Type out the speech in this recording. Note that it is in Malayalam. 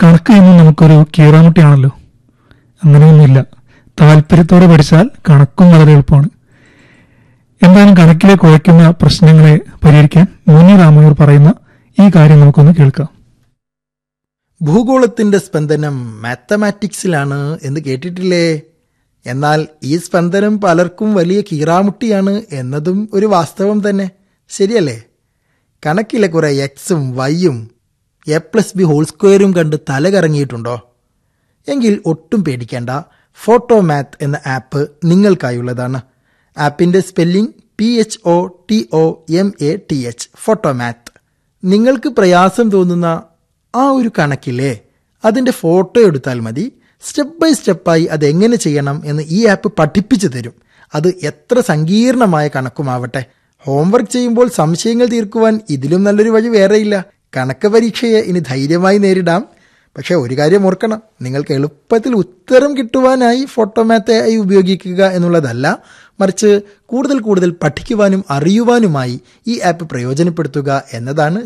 കണക്ക് എന്നും നമുക്കൊരു കീറാമുട്ടിയാണല്ലോ അങ്ങനെയൊന്നുമില്ല താല്പര്യത്തോടെ പഠിച്ചാൽ കണക്കും വളരെ എളുപ്പമാണ് എന്തായാലും കണക്കിലെ കുഴയ്ക്കുന്ന പ്രശ്നങ്ങളെ പരിഹരിക്കാൻ മുനി രാമയൂർ പറയുന്ന ഈ കാര്യം നമുക്കൊന്ന് കേൾക്കാം ഭൂഗോളത്തിന്റെ സ്പന്ദനം മാത്തമാറ്റിക്സിലാണ് എന്ന് കേട്ടിട്ടില്ലേ എന്നാൽ ഈ സ്പന്ദനം പലർക്കും വലിയ കീറാമുട്ടിയാണ് എന്നതും ഒരു വാസ്തവം തന്നെ ശരിയല്ലേ കണക്കിലെ കുറെ എക്സും വൈയും എ പ്ലസ് ബി ഹോൾ സ്ക്വയറും കണ്ട് തല കറങ്ങിയിട്ടുണ്ടോ എങ്കിൽ ഒട്ടും പേടിക്കേണ്ട ഫോട്ടോ മാത്ത് എന്ന ആപ്പ് നിങ്ങൾക്കായുള്ളതാണ് ആപ്പിന്റെ spelling P H O T O M A T H Photomath നിങ്ങൾക്ക് പ്രയാസം തോന്നുന്ന ആ ഒരു കണക്കില്ലേ അതിന്റെ ഫോട്ടോ എടുത്താൽ മതി സ്റ്റെപ്പ് ബൈ സ്റ്റെപ്പായി അത് എങ്ങനെ ചെയ്യണം എന്ന് ഈ ആപ്പ് പഠിപ്പിച്ചു തരും അത് എത്ര സങ്കീർണമായ കണക്കുമാവട്ടെ ഹോംവർക്ക് ചെയ്യുമ്പോൾ സംശയങ്ങൾ തീർക്കുവാൻ ഇതിലും നല്ലൊരു വഴി വേറെയില്ല കണക്ക് പരീക്ഷയെ ഇനി ധൈര്യമായി നേരിടാം പക്ഷെ ഒരു കാര്യം ഓർക്കണം നിങ്ങൾക്ക് എളുപ്പത്തിൽ ഉത്തരം കിട്ടുവാനായി ഫോട്ടോമാത്തയായി ഉപയോഗിക്കുക എന്നുള്ളതല്ല മറിച്ച് കൂടുതൽ കൂടുതൽ പഠിക്കുവാനും അറിയുവാനുമായി ഈ ആപ്പ് പ്രയോജനപ്പെടുത്തുക എന്നതാണ്